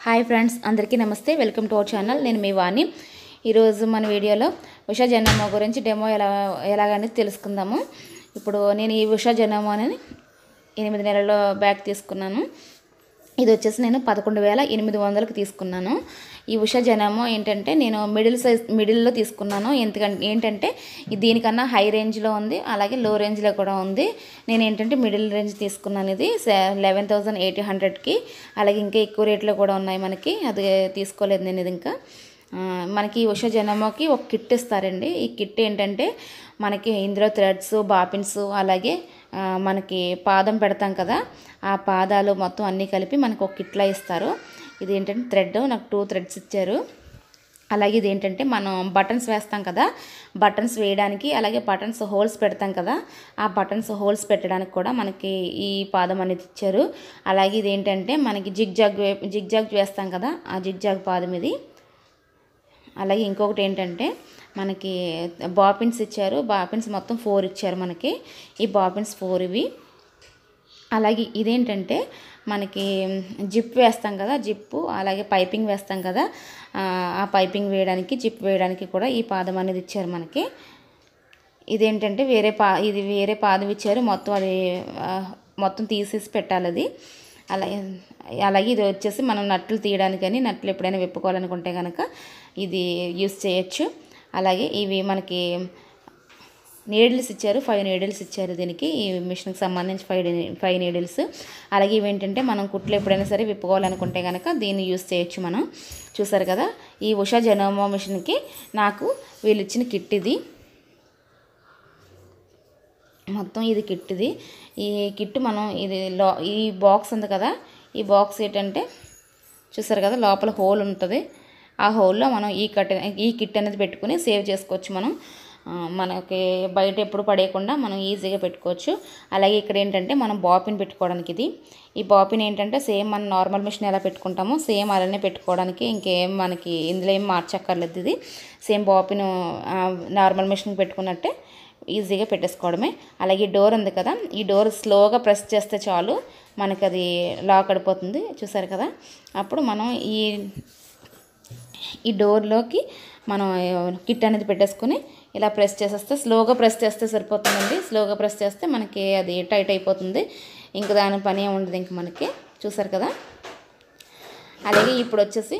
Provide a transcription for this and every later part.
hi friends అందరికీ నమస్తే welcome to our channel నేను మీ వాణి ఈరోజు మన వీడియోలో ఉషా జనమో గురించి డెమో ఎలా ఎలాగనేది తెలుసుకుందాము ఇప్పుడు నేను ఈ ఉషా జనమో అని ఎనిమిది నెలల బ్యాగ్ తీసుకున్నాను ఇది వచ్చేసి నేను పదకొండు వేల ఎనిమిది వందలకు తీసుకున్నాను ఈ ఉషా జనమో ఏంటంటే నేను మిడిల్ సైజ్ మిడిల్లో తీసుకున్నాను ఎందుకంటే ఏంటంటే ఇది దీనికన్నా హై రేంజ్లో ఉంది అలాగే లో రేంజ్లో కూడా ఉంది నేను ఏంటంటే మిడిల్ రేంజ్ తీసుకున్నాను ఇది లెవెన్ థౌజండ్ ఎయిట్ హండ్రెడ్కి అలాగే ఇంకా ఎక్కువ రేట్లో కూడా ఉన్నాయి మనకి అది తీసుకోలేదు నేను ఇది ఇంకా ఆ, మనకి ఈ ఉషా జనమోకి ఒక కిట్ ఇస్తారండి ఈ కిట్ ఏంటంటే మనకి ఇందులో థ్రెడ్స్ బాపిన్స్ అలాగే ఆ, మనకి పాదం పెడతాం కదా ఆ పాదాలు మొత్తం అన్నీ కలిపి మనకు ఒక కిట్లా ఇస్తారు ఇది ఏంటంటే థ్రెడ్ నాకు టూ థ్రెడ్స్ ఇచ్చారు అలాగే ఇది ఏంటంటే మనం బటన్స్ వేస్తాం కదా బటన్స్ వేయడానికి అలాగే బటన్స్ హోల్స్ పెడతాం కదా ఆ బటన్స్ హోల్స్ పెట్టడానికి కూడా మనకి ఈ పాదం అనేది ఇచ్చారు అలాగే ఇది ఏంటంటే మనకి జిగ్ జాగ్ జిగ్ జాగ్ వేస్తాం కదా ఆ జిగ్ జాగ్ పాదం ఇది అలాగే ఇంకొకటి ఏంటంటే మనకి బాపిన్స్ ఇచ్చారు బాపిన్స్ మొత్తం ఫోర్ ఇచ్చారు మనకి ఈ బాపిన్స్ ఫోర్ ఇవి అలాగే ఇదేంటంటే మనకి జిప్ వేస్తాం కదా జిప్పు అలాగే పైపింగ్ వేస్తాం కదా ఆ, ఆ పైపింగ్ వేయడానికి జిప్ వేయడానికి కూడా ఈ పాదం అనేది ఇచ్చారు మనకి ఇదేంటంటే వేరే పా ఇది వేరే పాదం ఇచ్చారు మొత్తం అది ఆ, మొత్తం తీసేసి పెట్టాలి అది అలాగే అలాగే ఇది వచ్చేసి మనం నట్లు తీయడానికని నట్లు ఎప్పుడైనా విప్పుకోవాలనుకుంటే కనుక ఇది యూస్ చేయొచ్చు అలాగే ఇవి మనకి నీడిల్స్ ఇచ్చారు ఫైవ్ నీడిల్స్ ఇచ్చారు దీనికి ఈ మిషన్కి సంబంధించి ఫైవ్ ఫైవ్ నీడిల్స్ అలాగే ఇవేంటంటే మనం కుట్లు ఎప్పుడైనా సరే విప్పుకోవాలనుకుంటే కనుక దీన్ని యూస్ చేయొచ్చు మనం చూసారు కదా ఈ ఉషా జనోమో మిషన్కి నాకు వీళ్ళు ఇచ్చిన కిట్ ఇది మొత్తం ఇది కిట్ ఇది ఈ కిట్ మనం ఇది లో ఈ బాక్స్ ఉంది కదా ఈ బాక్స్ ఏంటంటే చూసారు కదా లోపల హోల్ ఉంటుంది ఆ హోల్లో మనం ఈ కట్ ఈ కిట్ అనేది పెట్టుకుని సేవ్ చేసుకోవచ్చు మనం ఆ, మనకి బయట ఎప్పుడు పడేయకుండా మనం ఈజీగా పెట్టుకోవచ్చు అలాగే ఇక్కడ ఏంటంటే మనం బాపిన్ పెట్టుకోవడానికి ఇది ఈ బాపిన్ ఏంటంటే సేమ్ మనం నార్మల్ మిషన్ ఎలా పెట్టుకుంటామో సేమ్ అలానే పెట్టుకోవడానికి ఇంకేం మనకి ఇందులో ఏం మార్చక్కర్లేదు ఇది సేమ్ బాపిన్ నార్మల్ మిషన్ పెట్టుకున్నట్టే ఈజీగా పెట్టేసుకోవడమే అలాగే డోర్ ఉంది కదా ఈ డోర్ స్లోగా ప్రెస్ చేస్తే చాలు మనకి అది లాక్ అయిపోతుంది చూసారు కదా అప్పుడు మనం ఈ ఈ డోర్లోకి మనం కిట్ అనేది పెట్టేసుకొని ఇలా ప్రెస్ చేసేస్తే స్లోగా ప్రెస్ చేస్తే సరిపోతుందండి స్లోగా ప్రెస్ చేస్తే మనకి అది టైట్ అయిపోతుంది ఇంక దాని పని ఏమి ఉండదు ఇంక మనకి చూసారు కదా అలాగే ఇప్పుడు వచ్చేసి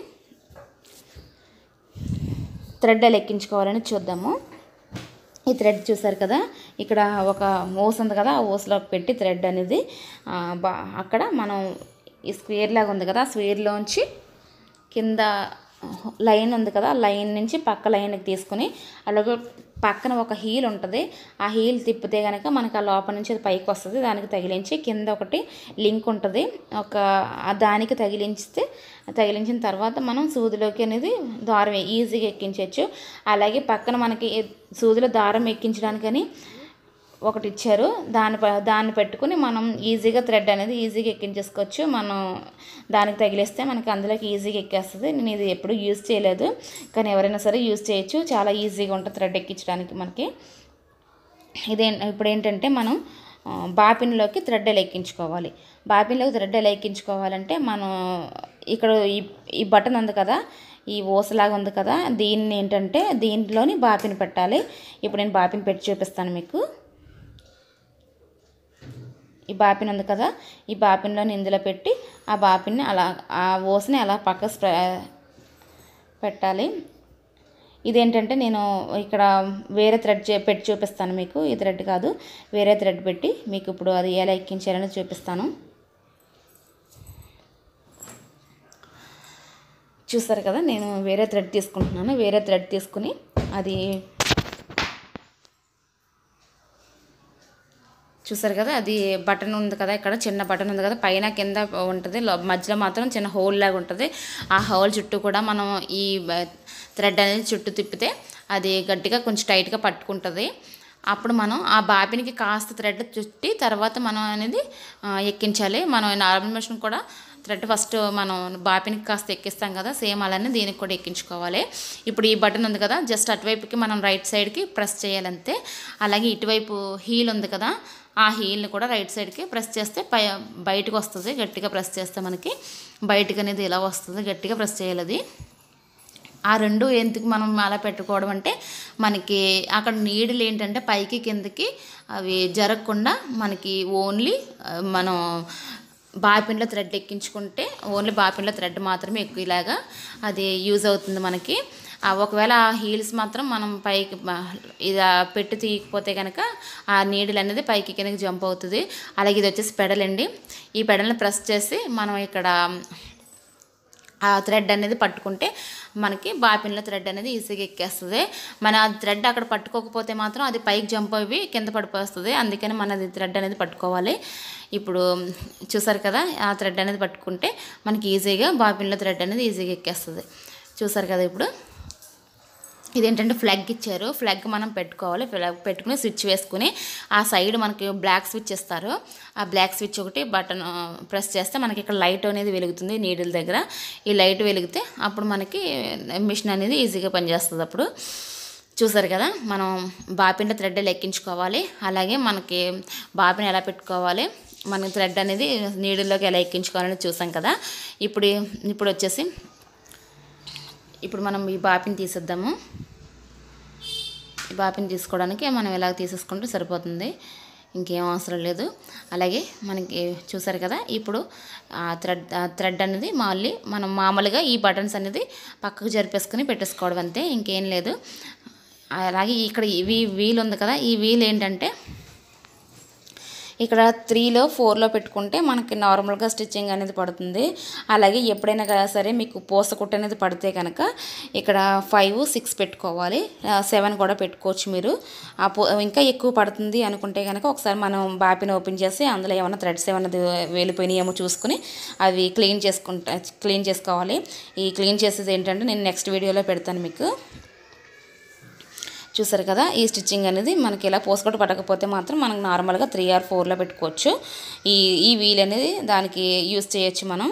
థ్రెడ్ ఎలా ఎక్కించుకోవాలని చూద్దాము ఈ థ్రెడ్ చూసారు కదా ఇక్కడ ఒక ఓస్ ఉంది కదా ఆ ఓస్లోకి పెట్టి థ్రెడ్ అనేది ఆ, బా అక్కడ మనం ఈ స్క్వేర్ లాగా ఉంది కదా ఆ స్క్వేర్లోంచి కింద లైన్ ఉంది కదా ఆ లైన్ నుంచి పక్క లైన్కి తీసుకుని అలాగే పక్కన ఒక హీల్ ఉంటుంది ఆ హీల్ తిప్పితే కనుక మనకు ఆ లోపల నుంచి అది పైకి వస్తుంది దానికి తగిలించి కింద ఒకటి లింక్ ఉంటుంది ఒక ఆ దానికి తగిలించితే తగిలించిన తర్వాత మనం సూదిలోకి అనేది దారం ఈజీగా ఎక్కించవచ్చు అలాగే పక్కన మనకి సూదిలో దారం ఎక్కించడానికని ఒకటి ఇచ్చారు దాన్ని ప- దాన్ని పెట్టుకుని మనం ఈజీగా థ్రెడ్ అనేది ఈజీగా ఎక్కించేసుకోవచ్చు మనం దానికి తగిలిస్తే మనకి అందులోకి ఈజీగా ఎక్కేస్తుంది నేను ఇది ఎప్పుడు యూజ్ చేయలేదు కానీ ఎవరైనా సరే యూజ్ చేయొచ్చు చాలా ఈజీగా ఉంటుంది థ్రెడ్ ఎక్కించడానికి మనకి ఇదే ఇప్పుడు ఏంటంటే మనం ఆ, బాపిన్లోకి థ్రెడ్ ఎలా ఎక్కించుకోవాలి బాపిన్లోకి థ్రెడ్ ఎలా ఎక్కించుకోవాలంటే మనం ఇక్కడ ఈ ఈ బటన్ ఉంది కదా ఈ ఓసలాగా ఉంది కదా దీన్ని ఏంటంటే దీంట్లోని బాపిన్ పెట్టాలి ఇప్పుడు నేను బాపిన్ పెట్టి చూపిస్తాను మీకు ఈ బాపిన్ ఉంది కదా ఈ బాపిన్లోని ఇందులో పెట్టి ఆ బాపిన్ని అలా ఆ ఓస్ని అలా పక్క స్ప్రె పెట్టాలి ఇదేంటంటే నేను ఇక్కడ వేరే థ్రెడ్ చే పెట్టి చూపిస్తాను మీకు ఈ థ్రెడ్ కాదు వేరే థ్రెడ్ పెట్టి మీకు ఇప్పుడు అది ఎలా ఎక్కించాలని చూపిస్తాను చూస్తారు కదా నేను వేరే థ్రెడ్ తీసుకుంటున్నాను వేరే థ్రెడ్ తీసుకుని అది చూసారు కదా అది బటన్ ఉంది కదా ఇక్కడ చిన్న బటన్ ఉంది కదా పైన కింద ఉంటుంది లో- మధ్యలో మాత్రం చిన్న హోల్ లాగా ఉంటుంది ఆ హోల్ చుట్టూ కూడా మనం ఈ థ్రెడ్ అనేది చుట్టూ తిప్పితే అది గట్టిగా కొంచెం టైట్గా పట్టుకుంటుంది అప్పుడు మనం ఆ బాపినికి కాస్త థ్రెడ్ చుట్టి తర్వాత మనం అనేది ఆ, ఎక్కించాలి మనం నార్మల్ మిషన్ కూడా థ్రెడ్ ఫస్ట్ మనం బాపినికి కాస్త ఎక్కిస్తాం కదా సేమ్ అలానే దీనికి కూడా ఎక్కించుకోవాలి ఇప్పుడు ఈ బటన్ ఉంది కదా జస్ట్ అటువైపుకి మనం రైట్ సైడ్కి ప్రెస్ చేయాలంతే అలాగే ఇటువైపు హీల్ ఉంది కదా ఆ హీల్ని కూడా రైట్ సైడ్కి ప్రెస్ చేస్తే పై బయటకు వస్తుంది గట్టిగా ప్రెస్ చేస్తే మనకి బయటకు అనేది ఇలా వస్తుంది గట్టిగా ప్రెస్ చేయాలి అది ఆ రెండు ఎందుకు మనం అలా పెట్టుకోవడం అంటే మనకి అక్కడ నీడలు ఏంటంటే పైకి కిందకి అవి జరగకుండా మనకి ఓన్లీ ఆ, మనం బాపిన్లో థ్రెడ్ ఎక్కించుకుంటే ఓన్లీ బాపిన్లో థ్రెడ్ మాత్రమే ఎక్కువలాగా అది యూజ్ అవుతుంది మనకి ఆ ఒకవేళ ఆ హీల్స్ మాత్రం మనం పైకి బ- ఇది ఆ పెట్టి తీయకపోతే కనుక ఆ నీడిల్ అనేది పైకి కిందకి జంప్ అవుతుంది అలాగే ఇది వచ్చేసి పెడల్ అండి ఈ పెడల్ని ప్రెస్ చేసి మనం ఇక్కడ ఆ థ్రెడ్ అనేది పట్టుకుంటే మనకి బాపిన్లో థ్రెడ్ అనేది ఈజీగా ఎక్కేస్తుంది మన ఆ థ్రెడ్ అక్కడ పట్టుకోకపోతే మాత్రం అది పైకి జంప్ అవి కింద పడిపోస్తుంది అందుకని మన అది థ్రెడ్ అనేది పట్టుకోవాలి ఇప్పుడు చూసారు కదా ఆ థ్రెడ్ అనేది పట్టుకుంటే మనకి ఈజీగా బాపిన్లో థ్రెడ్ అనేది ఈజీగా ఎక్కేస్తుంది చూసారు కదా ఇప్పుడు ఇదేంటంటే ఫ్లగ్ ఇచ్చారు ఫ్లగ్ మనం పెట్టుకోవాలి ఫ్లగ్ పెట్టుకుని స్విచ్ వేసుకుని ఆ సైడ్ మనకి బ్లాక్ స్విచ్ ఇస్తారు ఆ బ్లాక్ స్విచ్ ఒకటి బటన్ ప్రెస్ చేస్తే మనకి ఇక్కడ లైట్ అనేది వెలుగుతుంది నీడిల్ దగ్గర ఈ లైట్ వెలిగితే అప్పుడు మనకి మిషన్ అనేది ఈజీగా పనిచేస్తుంది అప్పుడు చూసారు కదా మనం బాపిన థ్రెడ్ ఎక్కించుకోవాలి అలాగే మనకి బాపిని ఎలా పెట్టుకోవాలి మన థ్రెడ్ అనేది నీడిల్లోకి ఎలా ఎక్కించుకోవాలని చూసాం కదా ఇప్పుడు ఇప్పుడు వచ్చేసి ఇప్పుడు మనం ఈ బాపిని తీసేద్దాము ఈ బాపిని తీసుకోవడానికి మనం ఇలా తీసేసుకుంటే సరిపోతుంది ఇంకేం అవసరం లేదు అలాగే మనకి చూసారు కదా ఇప్పుడు ఆ థ్రెడ్ ఆ థ్రెడ్ అనేది మళ్ళీ మనం మామూలుగా ఈ బటన్స్ అనేది పక్కకు జరిపేసుకుని పెట్టేసుకోవడం అంతే ఇంకేం లేదు అలాగే ఇక్కడ ఇవి వీల్ ఉంది కదా ఈ వీల్ ఏంటంటే ఇక్కడ త్రీలో ఫోర్లో పెట్టుకుంటే మనకి నార్మల్గా స్టిచ్చింగ్ అనేది పడుతుంది అలాగే ఎప్పుడైనా కదా సరే మీకు పూస కుట్టు అనేది పడితే కనుక ఇక్కడ ఫైవ్ సిక్స్ పెట్టుకోవాలి సెవెన్ కూడా పెట్టుకోవచ్చు మీరు ఆ పో ఇంకా ఎక్కువ పడుతుంది అనుకుంటే కనుక ఒకసారి మనం బాపిని ఓపెన్ చేసి అందులో ఏమైనా థ్రెడ్స్ ఏమైనా వెళ్ళిపోయినాయేమో చూసుకుని అవి క్లీన్ చేసుకుంటా క్లీన్ చేసుకోవాలి ఈ క్లీన్ చేసేది ఏంటంటే నేను నెక్స్ట్ వీడియోలో పెడతాను మీకు చూసారు కదా ఈ స్టిచ్చింగ్ అనేది మనకి ఇలా పోసుకోవడం పడకపోతే మాత్రం మనకు నార్మల్గా త్రీ ఆర్ ఫోర్లో పెట్టుకోవచ్చు ఈ ఈ వీల్ అనేది దానికి యూస్ చేయొచ్చు మనం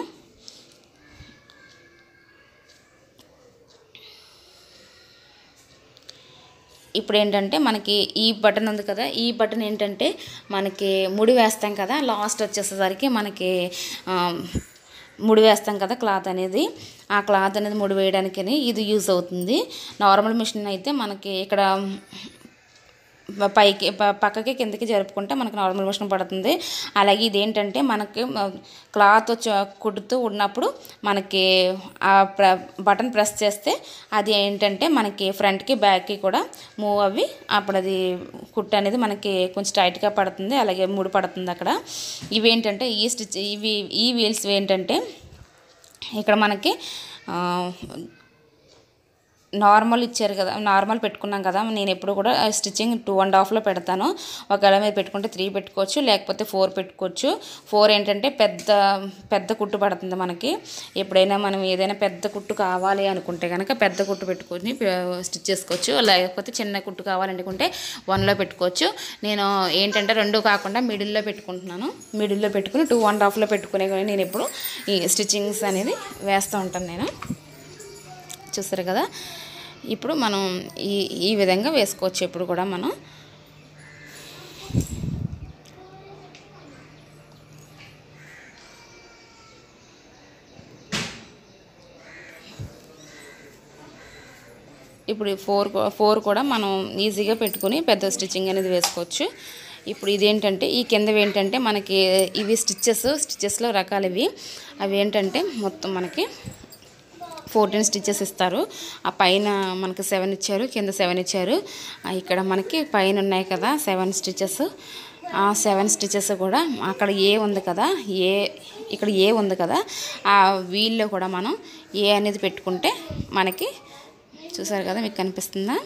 ఇప్పుడు ఏంటంటే మనకి ఈ బటన్ ఉంది కదా ఈ బటన్ ఏంటంటే మనకి ముడి వేస్తాం కదా లాస్ట్ వచ్చేసరికి మనకి ఆ, ముడి వేస్తాం కదా క్లాత్ అనేది ఆ క్లాత్ అనేది ముడి వేయడానికి ఇది యూజ్ అవుతుంది నార్మల్ మిషన్ అయితే మనకి ఇక్కడ ప- పైకి ప- పక్కకి కిందకి జరుపుకుంటే మనకి నార్మల్ మిషన్ పడుతుంది అలాగే ఇదేంటంటే మనకి మ- క్లాత్ వచ్చి కుడుతూ ఉన్నప్పుడు మనకి ఆ ప్ర బటన్ ప్రెస్ చేస్తే అది ఏంటంటే మనకి ఫ్రంట్కి బ్యాక్కి కూడా మూవ్ అవ్వి అప్పుడు అది కుట్టు అనేది మనకి కొంచెం టైట్గా పడుతుంది అలాగే ముడి పడుతుంది అక్కడ ఇవి ఏంటంటే ఈ స్టిచ్ ఇవి ఈ వీల్స్ ఏంటంటే ఇక్కడ మనకి ఆ, నార్మల్ ఇచ్చారు కదా నార్మల్ పెట్టుకున్నాం కదా నేను ఎప్పుడు కూడా స్టిచ్చింగ్ టూ అండ్ హాఫ్లో పెడతాను ఒకవేళ మీరు పెట్టుకుంటే త్రీ పెట్టుకోవచ్చు లేకపోతే ఫోర్ పెట్టుకోవచ్చు ఫోర్ ఏంటంటే పెద్ద పెద్ద కుట్టు పడుతుంది మనకి ఎప్పుడైనా మనం ఏదైనా పెద్ద కుట్టు కావాలి అనుకుంటే కనుక పెద్ద కుట్టు పెట్టుకొని స్టిచ్ చేసుకోవచ్చు లేకపోతే చిన్న కుట్టు కావాలనుకుంటే వన్లో పెట్టుకోవచ్చు నేను ఏంటంటే రెండు కాకుండా మిడిల్లో పెట్టుకుంటున్నాను మిడిల్లో పెట్టుకుని టూ అండ్ హాఫ్లో పెట్టుకునే కానీ నేను ఎప్పుడు ఈ స్టిచ్చింగ్స్ అనేది వేస్తూ ఉంటాను నేను చూసారు కదా ఇప్పుడు మనం ఈ ఈ విధంగా వేసుకోవచ్చు ఎప్పుడు కూడా మనం ఇప్పుడు ఈ ఫోర్ కూ- ఫోర్ కూడా మనం ఈజీగా పెట్టుకుని పెద్ద స్టిచ్చింగ్ అనేది వేసుకోవచ్చు ఇప్పుడు ఇదేంటంటే ఈ కిందవి ఏంటంటే మనకి ఇవి స్టిచ్చెస్ స్టిచ్చెస్లో రకాలు ఇవి అవి ఏంటంటే మొత్తం మనకి ఫోర్టీన్ స్టిచ్చెస్ ఇస్తారు ఆ పైన మనకి సెవెన్ ఇచ్చారు కింద సెవెన్ ఇచ్చారు ఆ ఇక్కడ మనకి పైన ఉన్నాయి కదా సెవెన్ స్టిచ్చెస్ ఆ సెవెన్ స్టిచ్చెస్ కూడా అక్కడ ఏ ఉంది కదా ఏ ఇక్కడ ఏ ఉంది కదా ఆ వీల్లో కూడా మనం ఏ అనేది పెట్టుకుంటే మనకి చూసారు కదా మీకు కనిపిస్తుందా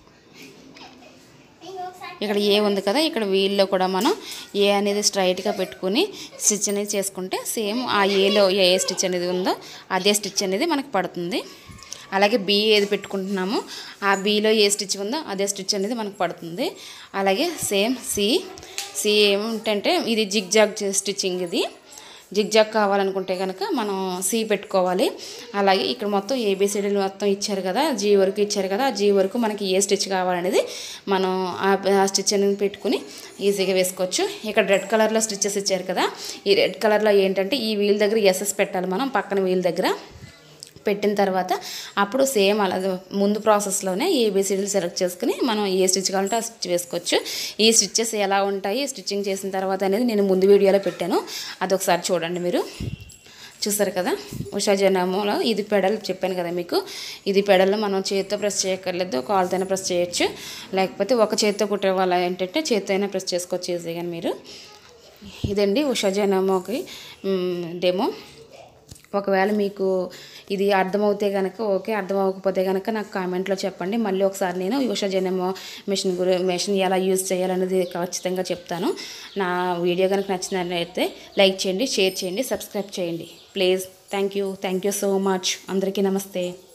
ఇక్కడ ఏ ఉంది కదా ఇక్కడ వీల్లో కూడా మనం ఏ అనేది స్ట్రైట్గా పెట్టుకుని స్టిచ్ అనేది చేసుకుంటే సేమ్ ఆ ఏలో ఏ స్టిచ్ అనేది ఉందో అదే స్టిచ్ అనేది మనకు పడుతుంది అలాగే బి ఏది పెట్టుకుంటున్నామో ఆ బీలో ఏ స్టిచ్ ఉందో అదే స్టిచ్ అనేది మనకు పడుతుంది అలాగే సేమ్ సి సి ఏమిటంటే ఇది జిగ్ జాగ్ స్టిచ్చింగ్ ఇది జిగ్జాగ్ కావాలనుకుంటే కనుక మనం సి పెట్టుకోవాలి అలాగే ఇక్కడ మొత్తం ఏబిసిడీలు మొత్తం ఇచ్చారు కదా జీ వరకు ఇచ్చారు కదా ఆ జీ వరకు మనకి ఏ స్టిచ్ కావాలనేది మనం ఆ- ఆ స్టిచ్ అనేది పెట్టుకుని ఈజీగా వేసుకోవచ్చు ఇక్కడ రెడ్ కలర్లో స్టిచ్చెస్ ఇచ్చారు కదా ఈ రెడ్ కలర్లో ఏంటంటే ఈ వీల్ దగ్గర ఎస్ఎస్ పెట్టాలి మనం పక్కన వీల్ దగ్గర పెట్టిన తర్వాత అప్పుడు సేమ్ అలా ముందు ప్రాసెస్లోనే ఏబిసిడీలు సెలెక్ట్ చేసుకుని మనం ఏ స్టిచ్ కావాలంటే ఆ స్టిచ్ వేసుకోవచ్చు ఈ స్టిచ్చెస్ ఎలా ఉంటాయి స్టిచ్చింగ్ చేసిన తర్వాత అనేది నేను ముందు వీడియోలో పెట్టాను అదొకసారి చూడండి మీరు చూసారు కదా ఉషా జనామోలో ఇది పెడల్ చెప్పాను కదా మీకు ఇది పెడల్లో మనం చేతితో ప్రెస్ చేయక్కర్లేదు కాలుతోనే ప్రెస్ చేయొచ్చు లేకపోతే ఒక చేతితో కుట్టే వాళ్ళ ఏంటంటే చేతితో అయినా ప్రెస్ చేసుకోవచ్చు ఈజీగా మీరు ఇదండి ఉషా జనామోకి డెమో ఒకవేళ మీకు ఇది అర్థమవుతే కనుక ఓకే అర్థం అవ్వకపోతే కనుక నాకు కామెంట్లో చెప్పండి మళ్ళీ ఒకసారి నేను ఉషా జనమో మిషన్ గురి మిషన్ ఎలా యూజ్ చేయాలనేది ఖచ్చితంగా చెప్తాను నా వీడియో కనుక నచ్చినట్లయితే లైక్ చేయండి షేర్ చేయండి సబ్స్క్రైబ్ చేయండి please thank you thank you so much అందరికీ నమస్తే